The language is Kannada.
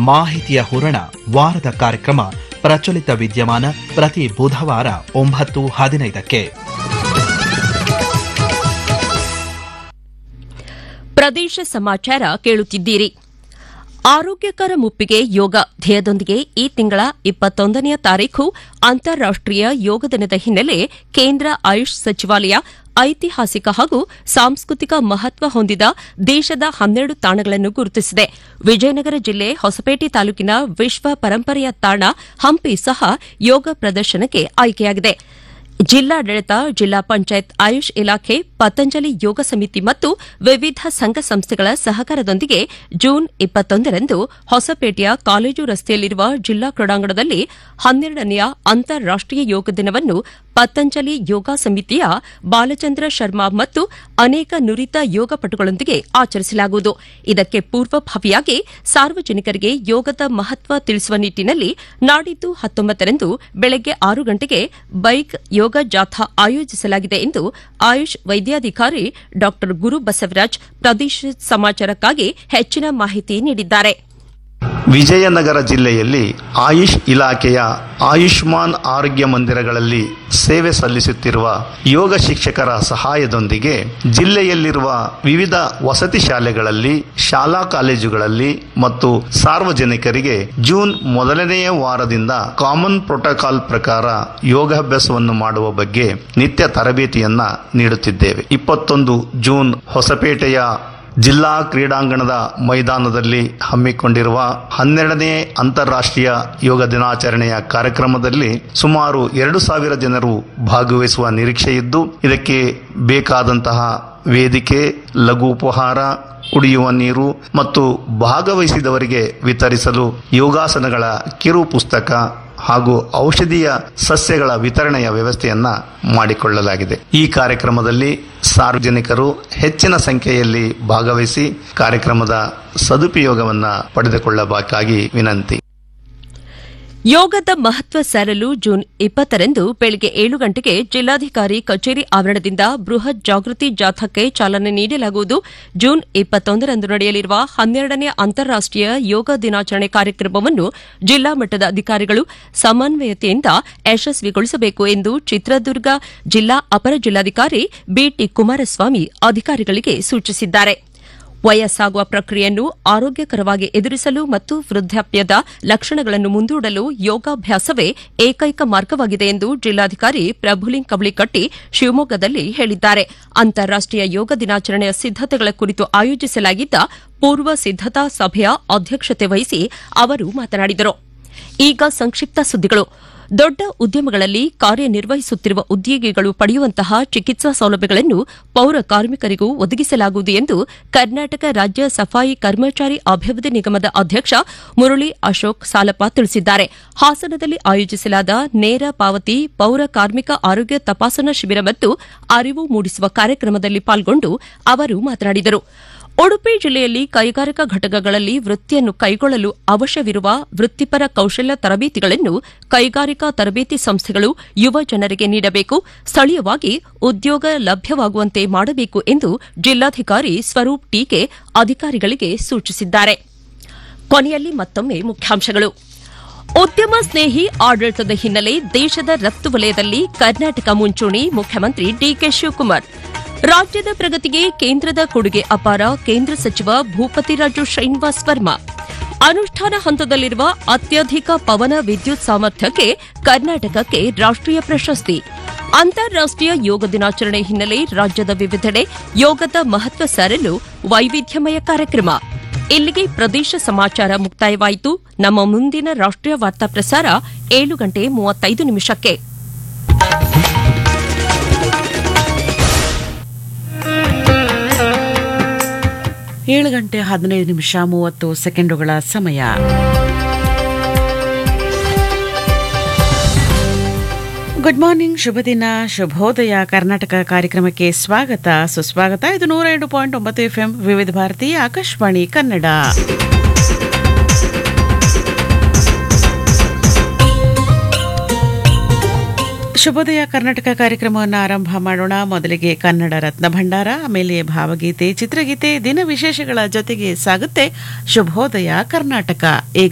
ಮಾಹಿತಿಯ ಹೂರಣ ವಾರದ ಕಾರ್ಯಕ್ರಮ ಪ್ರಚಲಿತ ವಿದ್ಯಮಾನ ಪ್ರತಿ ಬುಧವಾರ ಒಂಬತ್ತು ಹದಿನೈದಕ್ಕೆ ಪ್ರದೇಶ ಸಮಾಚಾರ ಕೇಳುತ್ತಿದ್ದೀರಿ ಆರೋಗ್ಯಕರ ಮುಪ್ಪಿಗೆ ಯೋಗ ಧ್ಯೇಯದೊಂದಿಗೆ ಈ ತಿಂಗಳ ಇಪ್ಪತ್ತೊಂದನೆಯ ತಾರೀಖು ಅಂತಾರಾಷ್ಟೀಯ ಯೋಗ ದಿನದ ಹಿನ್ನೆಲೆ ಕೇಂದ್ರ ಆಯುಷ್ ಸಚಿವಾಲಯ ಐತಿಹಾಸಿಕ ಹಾಗೂ ಸಾಂಸ್ಕೃತಿಕ ಮಹತ್ವ ಹೊಂದಿದ ದೇಶದ ಹನ್ನೆರಡು ತಾಣಗಳನ್ನು ಗುರುತಿಸಿದೆ ವಿಜಯನಗರ ಜಿಲ್ಲೆ ಹೊಸಪೇಟೆ ತಾಲೂಕಿನ ವಿಶ್ವ ಪರಂಪರೆಯ ತಾಣ ಹಂಪಿ ಸಹ ಯೋಗ ಪ್ರದರ್ಶನಕ್ಕೆ ಆಯ್ಕೆಯಾಗಿದೆ ಜಿಲ್ಲಾಡಳಿತ ಜಿಲ್ಲಾ ಪಂಚಾಯತ್ ಆಯುಷ್ ಇಲಾಖೆ ಪತಂಜಲಿ ಯೋಗ ಸಮಿತಿ ಮತ್ತು ವಿವಿಧ ಸಂಘ ಸಂಸ್ಥೆಗಳ ಸಹಕಾರದೊಂದಿಗೆ ಜೂನ್ ಇಪ್ಪತ್ತೊಂದರಂದು ಹೊಸಪೇಟೆಯ ಕಾಲೇಜು ರಸ್ತೆಯಲ್ಲಿರುವ ಜಿಲ್ಲಾ ಕ್ರೀಡಾಂಗಣದಲ್ಲಿ ಹನ್ನೆರಡನೆಯ ಅಂತಾರಾಷ್ಟೀಯ ಯೋಗ ದಿನವನ್ನು ಪತಂಜಲಿ ಯೋಗ ಸಮಿತಿಯ ಬಾಲಚಂದ್ರ ಶರ್ಮಾ ಮತ್ತು ಅನೇಕ ನುರಿತ ಯೋಗಪಟುಗಳೊಂದಿಗೆ ಆಚರಿಸಲಾಗುವುದು ಇದಕ್ಕೆ ಪೂರ್ವಭಾವಿಯಾಗಿ ಸಾರ್ವಜನಿಕರಿಗೆ ಯೋಗದ ಮಹತ್ವ ತಿಳಿಸುವ ನಿಟ್ಟಿನಲ್ಲಿ ನಾಡಿದ್ದು ಹತ್ತೊಂಬತ್ತರಂದು ಬೆಳಗ್ಗೆ ಆರು ಗಂಟೆಗೆ ಬೈಕ್ ಯೋಗ ಜಾಥಾ ಆಯೋಜಿಸಲಾಗಿದೆ ಎಂದು ಆಯುಷ್ ವೈದ್ಯಾಧಿಕಾರಿ ಡಾ ಗುರು ಬಸವರಾಜ್ ಪ್ರದೇಶ ಸಮಾಚಾರಕ್ಕಾಗಿ ಹೆಚ್ಚಿನ ಮಾಹಿತಿ ನೀಡಿದ್ದಾರೆ ವಿಜಯನಗರ ಜಿಲ್ಲೆಯಲ್ಲಿ ಆಯುಷ್ ಇಲಾಖೆಯ ಆಯುಷ್ಮಾನ್ ಆರೋಗ್ಯ ಮಂದಿರಗಳಲ್ಲಿ ಸೇವೆ ಸಲ್ಲಿಸುತ್ತಿರುವ ಯೋಗ ಶಿಕ್ಷಕರ ಸಹಾಯದೊಂದಿಗೆ ಜಿಲ್ಲೆಯಲ್ಲಿರುವ ವಿವಿಧ ವಸತಿ ಶಾಲೆಗಳಲ್ಲಿ ಶಾಲಾ ಕಾಲೇಜುಗಳಲ್ಲಿ ಮತ್ತು ಸಾರ್ವಜನಿಕರಿಗೆ ಜೂನ್ ಮೊದಲನೆಯ ವಾರದಿಂದ ಕಾಮನ್ ಪ್ರೋಟೋಕಾಲ್ ಪ್ರಕಾರ ಯೋಗಾಭ್ಯಾಸವನ್ನು ಮಾಡುವ ಬಗ್ಗೆ ನಿತ್ಯ ತರಬೇತಿಯನ್ನ ನೀಡುತ್ತಿದ್ದೇವೆ ಇಪ್ಪತ್ತೊಂದು ಜೂನ್ ಹೊಸಪೇಟೆಯ ಜಿಲ್ಲಾ ಕ್ರೀಡಾಂಗಣದ ಮೈದಾನದಲ್ಲಿ ಹಮ್ಮಿಕೊಂಡಿರುವ ಹನ್ನೆರಡನೇ ಅಂತಾರಾಷ್ಟ್ರೀಯ ಯೋಗ ದಿನಾಚರಣೆಯ ಕಾರ್ಯಕ್ರಮದಲ್ಲಿ ಸುಮಾರು ಎರಡು ಸಾವಿರ ಜನರು ಭಾಗವಹಿಸುವ ನಿರೀಕ್ಷೆ ಇದ್ದು ಇದಕ್ಕೆ ಬೇಕಾದಂತಹ ವೇದಿಕೆ ಲಘು ಉಪಹಾರ ಕುಡಿಯುವ ನೀರು ಮತ್ತು ಭಾಗವಹಿಸಿದವರಿಗೆ ವಿತರಿಸಲು ಯೋಗಾಸನಗಳ ಕಿರು ಪುಸ್ತಕ ಹಾಗೂ ಔಷಧೀಯ ಸಸ್ಯಗಳ ವಿತರಣೆಯ ವ್ಯವಸ್ಥೆಯನ್ನ ಮಾಡಿಕೊಳ್ಳಲಾಗಿದೆ ಈ ಕಾರ್ಯಕ್ರಮದಲ್ಲಿ ಸಾರ್ವಜನಿಕರು ಹೆಚ್ಚಿನ ಸಂಖ್ಯೆಯಲ್ಲಿ ಭಾಗವಹಿಸಿ ಕಾರ್ಯಕ್ರಮದ ಸದುಪಯೋಗವನ್ನ ಪಡೆದುಕೊಳ್ಳಬೇಕಾಗಿ ವಿನಂತಿ ಯೋಗದ ಮಹತ್ವ ಸಾರಲು ಜೂನ್ ಇಪ್ಪತ್ತರಂದು ಬೆಳಗ್ಗೆ ಏಳು ಗಂಟೆಗೆ ಜಿಲ್ಲಾಧಿಕಾರಿ ಕಚೇರಿ ಆವರಣದಿಂದ ಬೃಹತ್ ಜಾಗೃತಿ ಜಾಥಾಕ್ಕೆ ಚಾಲನೆ ನೀಡಲಾಗುವುದು ಜೂನ್ ಇಪ್ಪತ್ತೊಂದರಂದು ನಡೆಯಲಿರುವ ಹನ್ನೆರಡನೇ ಅಂತಾರಾಷ್ಟೀಯ ಯೋಗ ದಿನಾಚರಣೆ ಕಾರ್ಯಕ್ರಮವನ್ನು ಜಿಲ್ಲಾ ಮಟ್ಟದ ಅಧಿಕಾರಿಗಳು ಸಮನ್ವಯತೆಯಿಂದ ಯಶಸ್ವಿಗೊಳಿಸಬೇಕು ಎಂದು ಚಿತ್ರದುರ್ಗ ಜಿಲ್ಲಾ ಅಪರ ಜಿಲ್ಲಾಧಿಕಾರಿ ಬಿಟಿ ಕುಮಾರಸ್ವಾಮಿ ಅಧಿಕಾರಿಗಳಿಗೆ ಸೂಚಿಸಿದ್ದಾರೆ ವಯಸ್ಸಾಗುವ ಪ್ರಕ್ರಿಯೆಯನ್ನು ಆರೋಗ್ಯಕರವಾಗಿ ಎದುರಿಸಲು ಮತ್ತು ವೃದ್ಧಾಪ್ಯದ ಲಕ್ಷಣಗಳನ್ನು ಮುಂದೂಡಲು ಯೋಗಾಭ್ಯಾಸವೇ ಏಕೈಕ ಮಾರ್ಗವಾಗಿದೆ ಎಂದು ಜಿಲ್ಲಾಧಿಕಾರಿ ಪ್ರಭುಲಿಂಗ್ ಕಬಳಿಕಟ್ಟಿ ಶಿವಮೊಗ್ಗದಲ್ಲಿ ಹೇಳಿದ್ದಾರೆ ಅಂತಾರಾಷ್ಟೀಯ ಯೋಗ ದಿನಾಚರಣೆಯ ಸಿದ್ದತೆಗಳ ಕುರಿತು ಆಯೋಜಿಸಲಾಗಿದ್ದ ಪೂರ್ವ ಸಿದ್ದತಾ ಸಭೆಯ ಅಧ್ಯಕ್ಷತೆ ವಹಿಸಿ ಅವರು ಮಾತನಾಡಿದರು ಈಗ ಸಂಕ್ಷಿಪ್ತ ಸುದ್ದಿಗಳು ದೊಡ್ಡ ಉದ್ಯಮಗಳಲ್ಲಿ ಕಾರ್ಯನಿರ್ವಹಿಸುತ್ತಿರುವ ಉದ್ಯೋಗಿಗಳು ಪಡೆಯುವಂತಹ ಚಿಕಿತ್ಸಾ ಸೌಲಭ್ಯಗಳನ್ನು ಪೌರ ಕಾರ್ಮಿಕರಿಗೂ ಒದಗಿಸಲಾಗುವುದು ಎಂದು ಕರ್ನಾಟಕ ರಾಜ್ಯ ಸಫಾಯಿ ಕರ್ಮಚಾರಿ ಅಭಿವೃದ್ಧಿ ನಿಗಮದ ಅಧ್ಯಕ್ಷ ಮುರಳಿ ಅಶೋಕ್ ಸಾಲಪ ತಿಳಿಸಿದ್ದಾರೆ ಹಾಸನದಲ್ಲಿ ಆಯೋಜಿಸಲಾದ ನೇರ ಪಾವತಿ ಪೌರ ಕಾರ್ಮಿಕ ಆರೋಗ್ಯ ತಪಾಸಣಾ ಶಿಬಿರ ಮತ್ತು ಅರಿವು ಮೂಡಿಸುವ ಕಾರ್ಯಕ್ರಮದಲ್ಲಿ ಪಾಲ್ಗೊಂಡು ಅವರು ಮಾತನಾಡಿದರು ಉಡುಪಿ ಜಿಲ್ಲೆಯಲ್ಲಿ ಕೈಗಾರಿಕಾ ಘಟಕಗಳಲ್ಲಿ ವೃತ್ತಿಯನ್ನು ಕೈಗೊಳ್ಳಲು ಅವಶ್ಯವಿರುವ ವೃತ್ತಿಪರ ಕೌಶಲ್ಯ ತರಬೇತಿಗಳನ್ನು ಕೈಗಾರಿಕಾ ತರಬೇತಿ ಸಂಸ್ಥೆಗಳು ಯುವ ಜನರಿಗೆ ನೀಡಬೇಕು ಸ್ಥಳೀಯವಾಗಿ ಉದ್ಯೋಗ ಲಭ್ಯವಾಗುವಂತೆ ಮಾಡಬೇಕು ಎಂದು ಜಿಲ್ಲಾಧಿಕಾರಿ ಸ್ವರೂಪ್ ಟೀಕೆ ಅಧಿಕಾರಿಗಳಿಗೆ ಸೂಚಿಸಿದ್ದಾರೆ ಕೊನೆಯಲ್ಲಿ ಮತ್ತೊಮ್ಮೆ ಮುಖ್ಯಾಂಶಗಳು ಉದ್ಯಮ ಸ್ನೇಹಿ ಆಡಳಿತದ ಹಿನ್ನೆಲೆ ದೇಶದ ರಫ್ತು ವಲಯದಲ್ಲಿ ಕರ್ನಾಟಕ ಮುಂಚೂಣಿ ಮುಖ್ಯಮಂತ್ರಿ ಡಿಕೆ ಶಿವಕುಮಾರ್ ರಾಜ್ಯದ ಪ್ರಗತಿಗೆ ಕೇಂದ್ರದ ಕೊಡುಗೆ ಅಪಾರ ಕೇಂದ್ರ ಸಚಿವ ಭೂಪತಿರಾಜು ಶ್ರೀನಿವಾಸ್ ವರ್ಮಾ ಅನುಷ್ಠಾನ ಹಂತದಲ್ಲಿರುವ ಅತ್ಯಧಿಕ ಪವನ ವಿದ್ಯುತ್ ಸಾಮರ್ಥ್ಯಕ್ಕೆ ಕರ್ನಾಟಕಕ್ಕೆ ರಾಷ್ಟೀಯ ಪ್ರಶಸ್ತಿ ಅಂತಾರಾಷ್ಟೀಯ ಯೋಗ ದಿನಾಚರಣೆ ಹಿನ್ನೆಲೆ ರಾಜ್ಯದ ವಿವಿಧೆಡೆ ಯೋಗದ ಮಹತ್ವ ಸಾರಲು ವೈವಿಧ್ಯಮಯ ಕಾರ್ಯಕ್ರಮ ಇಲ್ಲಿಗೆ ಪ್ರದೇಶ ಸಮಾಚಾರ ಮುಕ್ತಾಯವಾಯಿತು ನಮ್ಮ ಮುಂದಿನ ರಾಷ್ಟೀಯ ವಾರ್ತಾ ಪ್ರಸಾರ ಏಳು ಗಂಟೆ ಮೂವತ್ತೈದು ನಿಮಿಷಕ್ಕೆ ಏಳು ಗಂಟೆ ಹದಿನೈದು ನಿಮಿಷ ಮೂವತ್ತು ಸೆಕೆಂಡುಗಳ ಸಮಯ ಗುಡ್ ಮಾರ್ನಿಂಗ್ ಶುಭ ದಿನ ಶುಭೋದಯ ಕರ್ನಾಟಕ ಕಾರ್ಯಕ್ರಮಕ್ಕೆ ಸ್ವಾಗತ ಸುಸ್ವಾಗತ ಇದು ನೂರ ಎರಡು ಪಾಯಿಂಟ್ ಒಂಬತ್ತು ಎಫ್ಎಂ ವಿವಿಧ ಭಾರತಿ ಆಕಾಶವಾಣಿ ಕನ್ನಡ ಶುಭೋದಯ ಕರ್ನಾಟಕ ಕಾರ್ಯಕ್ರಮವನ್ನು ಆರಂಭ ಮಾಡೋಣ ಮೊದಲಿಗೆ ಕನ್ನಡ ರತ್ನ ಭಂಡಾರ ಆಮೇಲೆ ಭಾವಗೀತೆ ಚಿತ್ರಗೀತೆ ದಿನ ವಿಶೇಷಗಳ ಜೊತೆಗೆ ಸಾಗುತ್ತೆ ಶುಭೋದಯ ಕರ್ನಾಟಕ ಈಗ